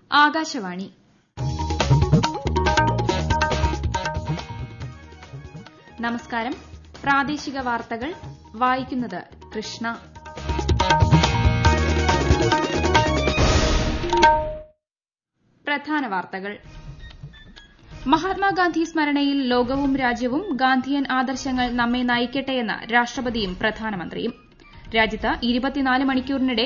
ആകാശവാണി നമസ്കാരം പ്രാദേശിക വാർത്തകൾ വായിക്കുന്നത് കൃഷ്ണ പ്രധാന വാർത്തകൾ മഹാത്മാഗാന്ധി സ്മരണയിൽ ലോകവും രാജ്യവും ഗാന്ധിയൻ ആദർശങ്ങൾ നമ്മെ നയിക്കട്ടെയെന്ന് രാഷ്ട്രപതിയും പ്രധാനമന്ത്രിയും രാജ്യത്ത് ഇരുപത്തിനാല് മണിക്കൂറിനിടെ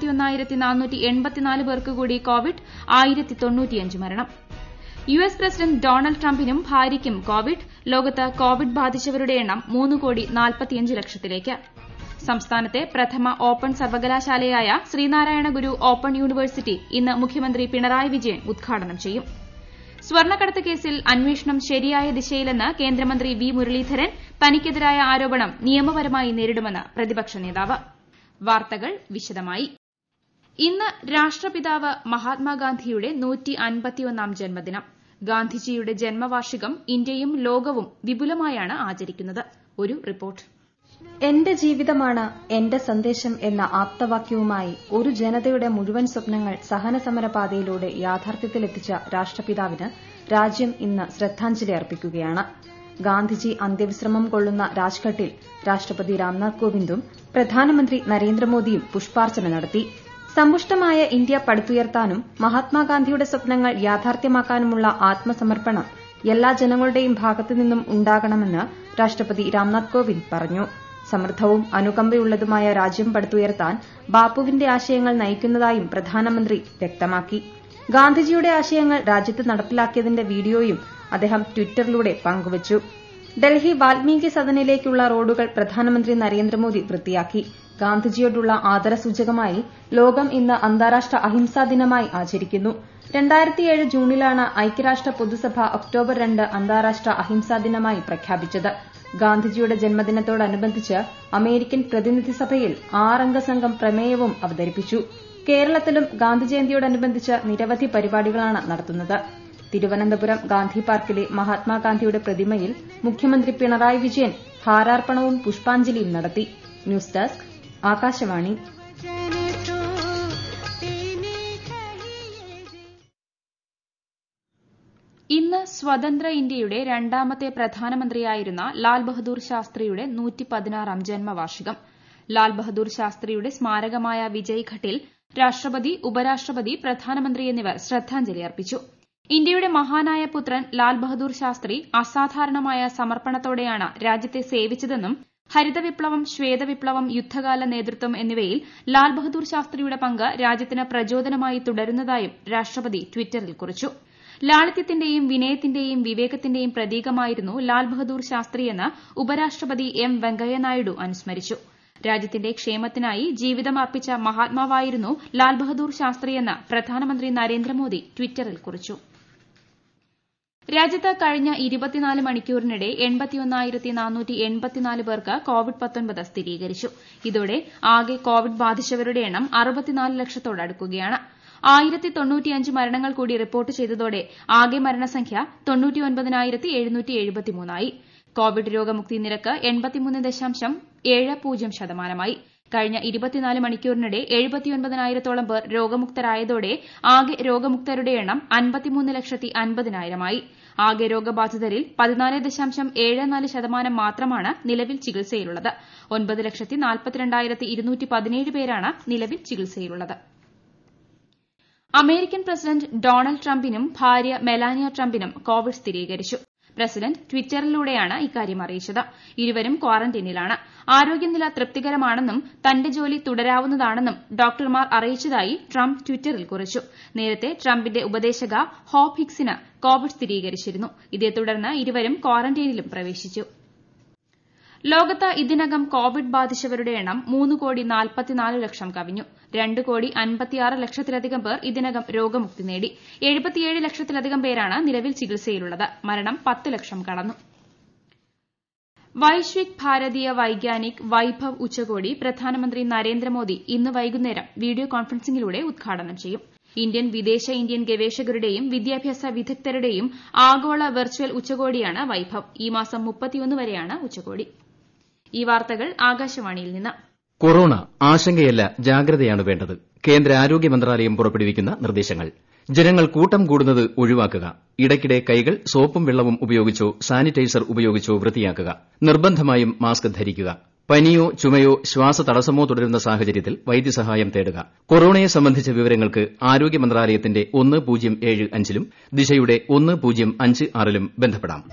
പേർക്ക് കൂടി കോവിഡ് മരണം യു എസ് പ്രസിഡന്റ് ഡൊണാൾഡ് ട്രംപിനും ഭാര്യയ്ക്കും കോവിഡ് ലോകത്ത് കോവിഡ് ബാധിച്ചവരുടെ എണ്ണം മൂന്ന് കോടി നാൽപ്പത്തിയഞ്ച് ലക്ഷത്തിലേക്ക് സംസ്ഥാനത്തെ പ്രഥമ ഓപ്പൺ സർവകലാശാലയായ ശ്രീനാരായണ ഗുരു ഓപ്പൺ യൂണിവേഴ്സിറ്റി ഇന്ന് മുഖ്യമന്ത്രി പിണറായി വിജയൻ ഉദ്ഘാടനം ചെയ്യും സ്വർണ്ണക്കടത്ത് കേസിൽ അന്വേഷണം ശരിയായ ദിശയിലെന്ന് കേന്ദ്രമന്ത്രി വി മുരളീധരൻ തനിക്കെതിരായ ആരോപണം നിയമപരമായി നേരിടുമെന്ന് പ്രതിപക്ഷ നേതാവ് വാർത്തകൾ വിശദമായി ഇന്ന് രാഷ്ട്രപിതാവ് മഹാത്മാഗാന്ധിയുടെ ജന്മദിനം ഗാന്ധിജിയുടെ ജന്മവാർഷികം ഇന്ത്യയും ലോകവും വിപുലമായാണ് ആചരിക്കുന്നത് ഒരു റിപ്പോർട്ട് എന്റെ ജീവിതമാണ് എന്റെ സന്ദേശം എന്ന ആപ്തവാക്യവുമായി ഒരു ജനതയുടെ മുഴുവൻ സ്വപ്നങ്ങൾ സഹനസമര പാതയിലൂടെ യാഥാർത്ഥ്യത്തിലെത്തിച്ച രാഷ്ട്രപിതാവിന് രാജ്യം ഇന്ന് ശ്രദ്ധാഞ്ജലി അർപ്പിക്കുകയാണ് ഗാന്ധിജി അന്ത്യവിശ്രമം കൊള്ളുന്ന രാജ്ഘട്ടിൽ രാഷ്ട്രപതി രാംനാഥ് കോവിന്ദും പ്രധാനമന്ത്രി നരേന്ദ്രമോദിയും പുഷ്പാർച്ചന നടത്തി സമ്പുഷ്ടമായ ഇന്ത്യ പടുത്തുയർത്താനും മഹാത്മാഗാന്ധിയുടെ സ്വപ്നങ്ങൾ യാഥാർത്ഥ്യമാക്കാനുമുള്ള ആത്മസമർപ്പണം എല്ലാ ജനങ്ങളുടെയും ഭാഗത്തുനിന്നും ഉണ്ടാകണമെന്ന് രാഷ്ട്രപതി രാംനാഥ് കോവിന്ദ് പറഞ്ഞു സമൃദ്ധവും അനുകമ്പയുള്ളതുമായ രാജ്യം പടുത്തുയർത്താൻ ബാപ്പുവിന്റെ ആശയങ്ങൾ നയിക്കുന്നതായും പ്രധാനമന്ത്രി വ്യക്തമാക്കി ഗാന്ധിജിയുടെ ആശയങ്ങൾ രാജ്യത്ത് നടപ്പിലാക്കിയതിന്റെ വീഡിയോയും അദ്ദേഹം ട്വിറ്ററിലൂടെ പങ്കുവച്ചു ഡൽഹി വാൽമീകി സദനിലേക്കുള്ള റോഡുകൾ പ്രധാനമന്ത്രി നരേന്ദ്രമോദി വൃത്തിയാക്കി ഗാന്ധിജിയോടുള്ള ആദരസൂചകമായി ലോകം ഇന്ന് അന്താരാഷ്ട്ര അഹിംസാ ദിനമായി ആചരിക്കുന്നു രണ്ടായിരത്തിയേഴ് ജൂണിലാണ് ഐക്യരാഷ്ട്ര പൊതുസഭ ഒക്ടോബർ രണ്ട് അന്താരാഷ്ട്ര അഹിംസാ ദിനമായി പ്രഖ്യാപിച്ചത് ഗാന്ധിജിയുടെ ജന്മദിനത്തോടനുബന്ധിച്ച് അമേരിക്കൻ പ്രതിനിധി സഭയിൽ ആറംഗ സംഘം പ്രമേയവും അവതരിപ്പിച്ചു കേരളത്തിലും ഗാന്ധിജയന്തിയോടനുബന്ധിച്ച് നിരവധി പരിപാടികളാണ് നടത്തുന്നത് തിരുവനന്തപുരം ഗാന്ധി പാർക്കിലെ മഹാത്മാഗാന്ധിയുടെ പ്രതിമയിൽ മുഖ്യമന്ത്രി പിണറായി വിജയൻ ഹാരാർപ്പണവും പുഷ്പാഞ്ജലിയും നടത്തി ന്യൂസ് ഡെസ്ക് ആകാശവാണി ഇന്ന് സ്വതന്ത്ര ഇന്ത്യയുടെ രണ്ടാമത്തെ പ്രധാനമന്ത്രിയായിരുന്ന ലാൽ ബഹദൂർ ശാസ്ത്രിയുടെ നൂറ്റിപ്പതിനാറാം ജന്മവാർഷികം ലാൽ ബഹദൂർ ശാസ്ത്രിയുടെ സ്മാരകമായ വിജയ് ഘട്ടിൽ രാഷ്ട്രപതി ഉപരാഷ്ട്രപതി പ്രധാനമന്ത്രി എന്നിവർ ശ്രദ്ധാഞ്ജലി അർപ്പിച്ചു ഇന്ത്യയുടെ മഹാനായ പുത്രൻ ലാൽ ബഹദൂർ ശാസ്ത്രി അസാധാരണമായ സമർപ്പണത്തോടെയാണ് രാജ്യത്തെ സേവിച്ചതെന്നും ഹരിത വിപ്ലവം ശ്വേതവിപ്ലവം യുദ്ധകാല നേതൃത്വം എന്നിവയിൽ ലാൽ ബഹദൂർ ശാസ്ത്രിയുടെ പങ്ക് രാജ്യത്തിന് പ്രചോദനമായി തുടരുന്നതായും രാഷ്ട്രപതി ട്വിറ്ററിൽ കുറിച്ചു ലാളിത്യത്തിന്റെയും വിനയത്തിന്റെയും വിവേകത്തിന്റെയും പ്രതീകമായിരുന്നു ലാൽ ബഹദൂർ ശാസ്ത്രിയെന്ന് ഉപരാഷ്ട്രപതി എം വെങ്കയ്യനായിഡു അനുസ്മരിച്ചു രാജ്യത്തിന്റെ ക്ഷേമത്തിനായി ജീവിതം അർപ്പിച്ച മഹാത്മാവായിരുന്നു ലാൽ ബഹദൂർ ശാസ്ത്രിയെന്ന് പ്രധാനമന്ത്രി നരേന്ദ്രമോദി ട്വിറ്ററിൽ കുറിച്ചു രാജ്യത്ത് കഴിഞ്ഞ ഇരുപത്തിനാല് മണിക്കൂറിനിടെ പേർക്ക് കോവിഡ് സ്ഥിരീകരിച്ചു ഇതോടെ ആകെ കോവിഡ് ബാധിച്ചവരുടെ എണ്ണം അറുപത്തിനാല് ലക്ഷത്തോടടുക്കുകയാണ് ആയിരത്തി തൊണ്ണൂറ്റിയഞ്ച് മരണങ്ങൾ കൂടി റിപ്പോർട്ട് ചെയ്തതോടെ ആകെ മരണസംഖ്യ തൊണ്ണൂറ്റിയൊൻപതിനായിരത്തി കോവിഡ് രോഗമുക്തി നിരക്ക് എൺപത്തിമൂന്ന് ദശാംശം ഏഴ് പൂജ്യം ശതമാനമായി കഴിഞ്ഞ ഇരുപത്തിനാല് മണിക്കൂറിനിടെ എഴുപത്തിയൊൻപതിനായിരത്തോളം പേർ രോഗമുക്തരായതോടെ ആകെ രോഗമുക്തരുടെ എണ്ണം അൻപത്തിമൂന്ന് ലക്ഷത്തി അൻപതിനായിരമായി ആകെ രോഗബാധിതരിൽ പതിനാല് ദശാംശം ഏഴ് നാല് ശതമാനം മാത്രമാണ് നിലവിൽ ചികിത്സയിലുള്ളത് ഒൻപത് ലക്ഷത്തി നാൽപ്പത്തിരണ്ടായിരത്തി ഇരുന്നൂറ്റി പതിനേഴ് പേരാണ് നിലവിൽ ചികിത്സയിലുള്ളത് അമേരിക്കൻ പ്രസിഡന്റ് ഡൊണാൾഡ് ട്രംപിനും ഭാര്യ മെലാനിയ ട്രംപിനും കോവിഡ് സ്ഥിരീകരിച്ചു പ്രസിഡന്റ് ട്വിറ്ററിലൂടെയാണ് ഇക്കാര്യം അറിയിച്ചത് ഇരുവരും ക്വാറന്റൈനിലാണ് ആരോഗ്യനില തൃപ്തികരമാണെന്നും തന്റെ ജോലി തുടരാവുന്നതാണെന്നും ഡോക്ടർമാർ അറിയിച്ചതായി ട്രംപ് ട്വിറ്ററിൽ കുറിച്ചു നേരത്തെ ട്രംപിന്റെ ഉപദേശക ഹോപ്പ് ഹിക്സിന് കോവിഡ് സ്ഥിരീകരിച്ചിരുന്നു ഇതേ തുടർന്ന് ഇരുവരും ക്വാറന്റൈനിലും പ്രവേശിച്ചു ലോകത്ത് ഇതിനകം കോവിഡ് ബാധിച്ചവരുടെ എണ്ണം മൂന്ന് കോടി നാൽപ്പത്തിനാല് ലക്ഷം കവിഞ്ഞു രണ്ട് കോടി അൻപത്തിയാറ് ലക്ഷത്തിലധികം പേർ ഇതിനകം രോഗമുക്തി നേടി എഴുപത്തിയേഴ് ലക്ഷത്തിലധികം പേരാണ് നിലവിൽ ചികിത്സയിലുള്ളത് മരണം പത്ത് ലക്ഷം കടന്നു വൈശ്വിക് ഭാരതീയ വൈജ്ഞാനിക് വൈഭവ് ഉച്ചകോടി പ്രധാനമന്ത്രി നരേന്ദ്രമോദി ഇന്ന് വൈകുന്നേരം വീഡിയോ കോൺഫറൻസിംഗിലൂടെ ഉദ്ഘാടനം ചെയ്യും ഇന്ത്യൻ വിദേശ ഇന്ത്യൻ ഗവേഷകരുടെയും വിദ്യാഭ്യാസ വിദഗ്ധരുടെയും ആഗോള വെർച്വൽ ഉച്ചകോടിയാണ് വൈഭവ് ഈ മാസം മുപ്പത്തിയൊന്ന് വരെയാണ് ഉച്ചകോടി ഈ വാർത്തകൾ ആകാശവാണിയിൽ നിന്ന് കൊറോണ ആശങ്കയല്ല ജാഗ്രതയാണ് വേണ്ടത് കേന്ദ്ര ആരോഗ്യ മന്ത്രാലയം പുറപ്പെടുവിക്കുന്ന നിർദ്ദേശങ്ങൾ ജനങ്ങൾ കൂട്ടം കൂടുന്നത് ഒഴിവാക്കുക ഇടയ്ക്കിടെ കൈകൾ സോപ്പും വെള്ളവും ഉപയോഗിച്ചോ സാനിറ്റൈസർ ഉപയോഗിച്ചോ വൃത്തിയാക്കുക നിർബന്ധമായും മാസ്ക് ധരിക്കുക പനിയോ ചുമയോ ശ്വാസതടസ്സമോ തുടരുന്ന സാഹചര്യത്തിൽ വൈദ്യസഹായം തേടുക കൊറോണയെ സംബന്ധിച്ച വിവരങ്ങൾക്ക് ആരോഗ്യ മന്ത്രാലയത്തിന്റെ ഒന്ന് പൂജ്യം ഏഴ് അഞ്ചിലും ദിശയുടെ ഒന്ന് പൂജ്യം അഞ്ച് ആറിലും ബന്ധപ്പെടാം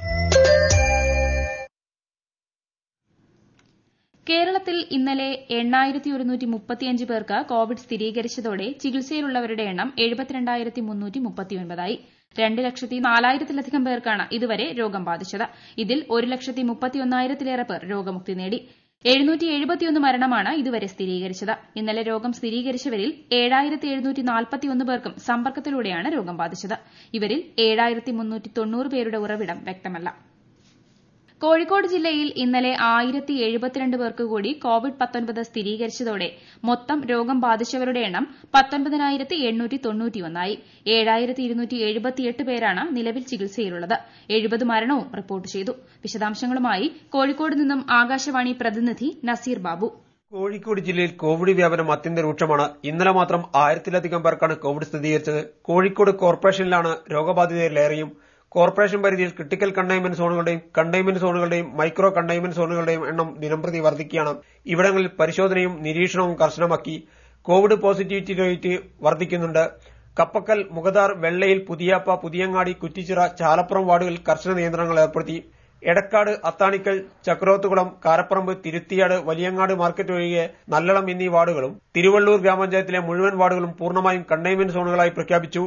കേരളത്തിൽ ഇന്നലെ എണ്ണായിരത്തി ഒരുന്നൂറ്റി മുപ്പത്തിയഞ്ച് പേർക്ക് കോവിഡ് സ്ഥിരീകരിച്ചതോടെ ചികിത്സയിലുള്ളവരുടെ എണ്ണം എഴുപത്തിരണ്ടായിരത്തി മുന്നൂറ്റി മുപ്പത്തിയൊൻപതായി രണ്ട് ലക്ഷത്തി നാലായിരത്തിലധികം പേർക്കാണ് ഇതുവരെ രോഗം ബാധിച്ചത് ഇതിൽ ഒരു ലക്ഷത്തി മുപ്പത്തിയൊന്നായിരത്തിലേറെ പേർ രോഗമുക്തി നേടി എഴുന്നൂറ്റി എഴുപത്തിയൊന്ന് മരണമാണ് ഇതുവരെ സ്ഥിരീകരിച്ചത് ഇന്നലെ രോഗം സ്ഥിരീകരിച്ചവരിൽ ഏഴായിരത്തി എഴുന്നൂറ്റി നാൽപ്പത്തിയൊന്ന് പേർക്കും സമ്പർക്കത്തിലൂടെയാണ് രോഗം ബാധിച്ചത് ഇവരിൽ ഏഴായിരത്തി മുന്നൂറ്റി തൊണ്ണൂറ് പേരുടെ ഉറവിടം വ്യക്തമല്ല കോഴിക്കോട് ജില്ലയിൽ ഇന്നലെ ആയിരത്തി എഴുപത്തിരണ്ട് പേർക്ക് കൂടി കോവിഡ് പത്തൊൻപത് സ്ഥിരീകരിച്ചതോടെ മൊത്തം രോഗം ബാധിച്ചവരുടെ എണ്ണം പത്തൊൻപതിനായിരത്തി എണ്ണൂറ്റി തൊണ്ണൂറ്റിയൊന്നായി ഏഴായിരത്തി ഇരുന്നൂറ്റി എഴുപത്തിയെട്ട് പേരാണ് നിലവിൽ ചികിത്സയിലുള്ളത് എഴുപത് മരണവും റിപ്പോർട്ട് ചെയ്തു വിശദാംശങ്ങളുമായി കോഴിക്കോട് നിന്നും ആകാശവാണി പ്രതിനിധി നസീർ ബാബു കോഴിക്കോട് ജില്ലയിൽ കോവിഡ് വ്യാപനം അത്യന്തം രൂക്ഷമാണ് ഇന്നലെ മാത്രം ആയിരത്തിലധികം പേർക്കാണ് കോവിഡ് സ്ഥിരീകരിച്ചത് കോഴിക്കോട് കോർപ്പറേഷനിലാണ് രോഗബാധിതരിലേറെയും കോർപ്പറേഷൻ പരിധിയിൽ ക്രിട്ടിക്കൽ കണ്ടെയ്ൻമെന്റ് സോണുകളുടെയും കണ്ടെയ്ൻമെന്റ് സോണുകളുടെയും മൈക്രോ കണ്ടെയ്ൻമെന്റ് സോണുകളുടെയും എണ്ണം ദിനംപ്രതി വർദ്ധിക്കുകയാണ് ഇവിടങ്ങളിൽ പരിശോധനയും നിരീക്ഷണവും കർശനമാക്കി കോവിഡ് പോസിറ്റിവിറ്റി റേറ്റ് വർദ്ധിക്കുന്നുണ്ട് കപ്പക്കൽ മുഖദാർ വെള്ളയിൽ പുതിയാപ്പ പുതിയങ്ങാടി കുറ്റിച്ചിറ ചാലപ്പുറം വാർഡുകളിൽ കർശന നിയന്ത്രണങ്ങൾ ഏർപ്പെടുത്തി എടക്കാട് അത്താണിക്കൽ ചക്രോത്തുകുളം കാരപ്പറമ്പ് തിരുത്തിയാട് വലിയങ്ങാട് മാർക്കറ്റ് ഒഴികെ നല്ലളം എന്നീ വാർഡുകളും തിരുവള്ളൂർ ഗ്രാമപഞ്ചായത്തിലെ മുഴുവൻ വാർഡുകളും പൂർണ്ണമായും കണ്ടെയ്ൻമെന്റ് സോണുകളായി പ്രഖ്യാപിച്ചു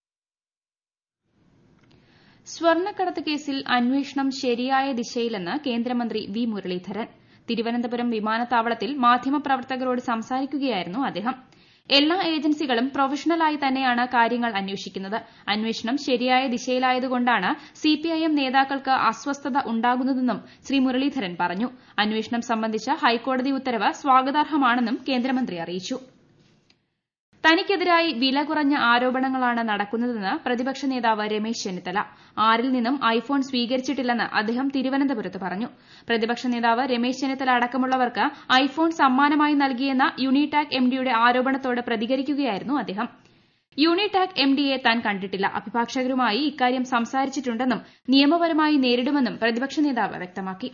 സ്വർണ്ണക്കടത്ത് കേസിൽ അന്വേഷണം ശരിയായ ദിശയിലെന്ന് കേന്ദ്രമന്ത്രി വി മുരളീധരൻ തിരുവനന്തപുരം വിമാനത്താവളത്തിൽ മാധ്യമപ്രവർത്തകരോട് സംസാരിക്കുകയായിരുന്നു അദ്ദേഹം എല്ലാ ഏജൻസികളും പ്രൊഫഷണലായി തന്നെയാണ് കാര്യങ്ങൾ അന്വേഷിക്കുന്നത് അന്വേഷണം ശരിയായ ദിശയിലായതുകൊണ്ടാണ് സിപിഐഎം നേതാക്കൾക്ക് അസ്വസ്ഥത ഉണ്ടാകുന്നതെന്നും ശ്രീ മുരളീധരൻ പറഞ്ഞു അന്വേഷണം സംബന്ധിച്ച ഹൈക്കോടതി ഉത്തരവ് സ്വാഗതാർഹമാണെന്നും കേന്ദ്രമന്ത്രി അറിയിച്ചു തനിക്കെതിരായി വില കുറഞ്ഞ ആരോപണങ്ങളാണ് നടക്കുന്നതെന്ന് പ്രതിപക്ഷ നേതാവ് രമേശ് ചെന്നിത്തല ആരിൽ നിന്നും ഐഫോൺ സ്വീകരിച്ചിട്ടില്ലെന്ന് അദ്ദേഹം തിരുവനന്തപുരത്ത് പറഞ്ഞു പ്രതിപക്ഷ നേതാവ് രമേശ് ചെന്നിത്തല അടക്കമുള്ളവർക്ക് ഐഫോൺ സമ്മാനമായി നൽകിയെന്ന യൂണിടാക് എംഡിയുടെ ആരോപണത്തോട് പ്രതികരിക്കുകയായിരുന്നു അദ്ദേഹം യൂണിടാക് എംഡിയെ താൻ കണ്ടിട്ടില്ല അഭിഭാഷകരുമായി ഇക്കാര്യം സംസാരിച്ചിട്ടുണ്ടെന്നും നിയമപരമായി നേരിടുമെന്നും പ്രതിപക്ഷ നേതാവ് വ്യക്തമാക്കി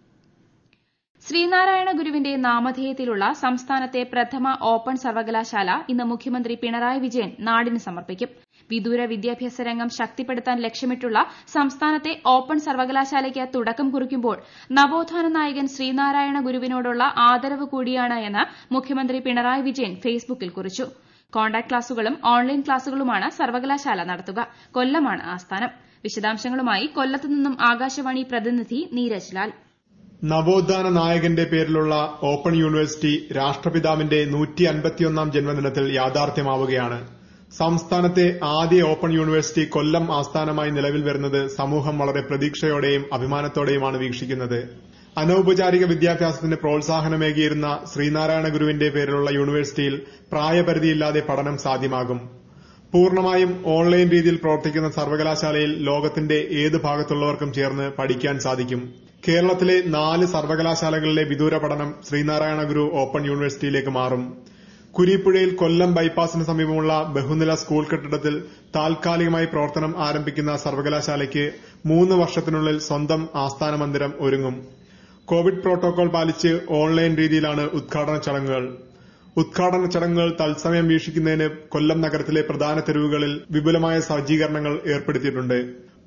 ശ്രീനാരായണ ഗുരുവിന്റെ നാമധേയത്തിലുള്ള സംസ്ഥാനത്തെ പ്രഥമ ഓപ്പൺ സർവകലാശാല ഇന്ന് മുഖ്യമന്ത്രി പിണറായി വിജയൻ നാടിന് സമർപ്പിക്കും വിദൂര വിദ്യാഭ്യാസ രംഗം ശക്തിപ്പെടുത്താൻ ലക്ഷ്യമിട്ടുള്ള സംസ്ഥാനത്തെ ഓപ്പൺ സർവകലാശാലയ്ക്ക് തുടക്കം കുറിക്കുമ്പോൾ നവോത്ഥാന നായകൻ ശ്രീനാരായണ ഗുരുവിനോടുള്ള ആദരവ് കൂടിയാണ് എന്ന് മുഖ്യമന്ത്രി പിണറായി വിജയൻ ഫേസ്ബുക്കിൽ കുറിച്ചു കോൺടാക്ട് ക്ലാസുകളും ഓൺലൈൻ ക്ലാസുകളുമാണ് സർവകലാശാല നടത്തുക കൊല്ലമാണ് ആസ്ഥാനം വിശദാംശങ്ങളുമായി കൊല്ലത്തു നിന്നും ആകാശവാണി പ്രതിനിധി നീരജ് ലാൽ നവോത്ഥാന നായകന്റെ പേരിലുള്ള ഓപ്പൺ യൂണിവേഴ്സിറ്റി രാഷ്ട്രപിതാവിന്റെ നൂറ്റി അൻപത്തിയൊന്നാം ജന്മദിനത്തിൽ യാഥാർത്ഥ്യമാവുകയാണ് സംസ്ഥാനത്തെ ആദ്യ ഓപ്പൺ യൂണിവേഴ്സിറ്റി കൊല്ലം ആസ്ഥാനമായി നിലവിൽ വരുന്നത് സമൂഹം വളരെ പ്രതീക്ഷയോടെയും അഭിമാനത്തോടെയുമാണ് വീക്ഷിക്കുന്നത് അനൌപചാരിക വിദ്യാഭ്യാസത്തിന് പ്രോത്സാഹനമേകിയിരുന്ന ശ്രീനാരായണ ഗുരുവിന്റെ പേരിലുള്ള യൂണിവേഴ്സിറ്റിയിൽ പ്രായപരിധിയില്ലാതെ പഠനം സാധ്യമാകും പൂർണ്ണമായും ഓൺലൈൻ രീതിയിൽ പ്രവർത്തിക്കുന്ന സർവകലാശാലയിൽ ലോകത്തിന്റെ ഏത് ഭാഗത്തുള്ളവർക്കും ചേർന്ന് പഠിക്കാൻ സാധിക്കും കേരളത്തിലെ നാല് സർവകലാശാലകളിലെ വിദൂര പഠനം ശ്രീനാരായണ ഗുരു ഓപ്പൺ യൂണിവേഴ്സിറ്റിയിലേക്ക് മാറും കുരീപ്പുഴയിൽ കൊല്ലം ബൈപ്പാസിന് സമീപമുള്ള ബഹുനില സ്കൂൾ കെട്ടിടത്തിൽ താൽക്കാലികമായി പ്രവർത്തനം ആരംഭിക്കുന്ന സർവകലാശാലയ്ക്ക് മൂന്ന് വർഷത്തിനുള്ളിൽ സ്വന്തം ആസ്ഥാന മന്ദിരം ഒരുങ്ങും കോവിഡ് പ്രോട്ടോകോൾ പാലിച്ച് ഓൺലൈൻ രീതിയിലാണ് ഉദ്ഘാടന ചടങ്ങുകൾ ഉദ്ഘാടന ചടങ്ങുകൾ തത്സമയം വീക്ഷിക്കുന്നതിന് കൊല്ലം നഗരത്തിലെ പ്രധാന തെരുവുകളിൽ വിപുലമായ സജ്ജീകരണങ്ങൾ ഏർപ്പെടുത്തിയിട്ടുണ്ട്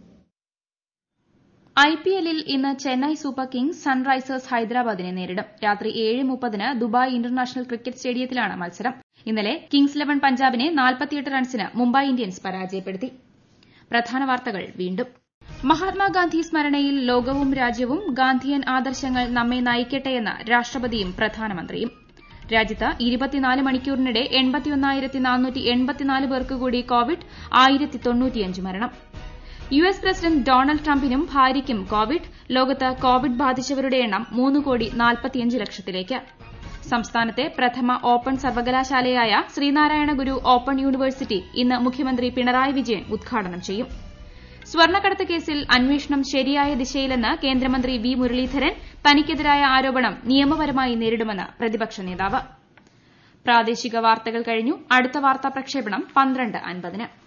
ഐ പി എല്ലിൽ ഇന്ന് ചെന്നൈ സൂപ്പർ കിങ്സ് സൺറൈസേഴ്സ് ഹൈദരാബാദിനെ നേരിടും രാത്രി ഏഴ് മുപ്പതിന് ദുബായ് ഇന്റർനാഷണൽ ക്രിക്കറ്റ് സ്റ്റേഡിയത്തിലാണ് മത്സരം ഇന്നലെ കിങ്സ് ഇലവൻ പഞ്ചാബിനെ നാൽപ്പത്തിയെട്ട് റൺസിന് മുംബൈ ഇന്ത്യൻസ് പരാജയപ്പെടുത്തി പ്രധാന വാർത്തകൾ വീണ്ടും മഹാത്മാഗാന്ധി സ്മരണയിൽ ലോകവും രാജ്യവും ഗാന്ധിയൻ ആദർശങ്ങൾ നമ്മെ നയിക്കട്ടെയെന്ന് രാഷ്ട്രപതിയും പ്രധാനമന്ത്രിയും രാജ്യത്ത് ഇരുപത്തിനാല് മണിക്കൂറിനിടെ എൺപത്തിയൊന്നായിരത്തി നാനൂറ്റി എൺപത്തിനാല് പേർക്ക് കൂടി കോവിഡ് ആയിരത്തി തൊണ്ണൂറ്റിയഞ്ച് മരണം യു എസ് പ്രസിഡന്റ് ഡൊണാൾഡ് ട്രംപിനും ഭാര്യയ്ക്കും കോവിഡ് ലോകത്ത് കോവിഡ് ബാധിച്ചവരുടെ എണ്ണം മൂന്ന് കോടി നാൽപ്പത്തിയഞ്ച് ലക്ഷത്തിലേക്ക് സംസ്ഥാനത്തെ പ്രഥമ ഓപ്പൺ സർവകലാശാലയായ ശ്രീനാരായണ ഗുരു ഓപ്പൺ യൂണിവേഴ്സിറ്റി ഇന്ന് മുഖ്യമന്ത്രി പിണറായി വിജയൻ ഉദ്ഘാടനം ചെയ്യും സ്വർണ്ണക്കടത്ത് കേസിൽ അന്വേഷണം ശരിയായ ദിശയിലെന്ന് കേന്ദ്രമന്ത്രി വി മുരളീധരൻ തനിക്കെതിരായ ആരോപണം നിയമപരമായി നേരിടുമെന്ന് പ്രതിപക്ഷ നേതാവ് പ്രാദേശിക വാർത്തകൾ കഴിഞ്ഞു അടുത്ത വാർത്താ പ്രക്ഷേപണം പന്ത്രണ്ട് അൻപതിന്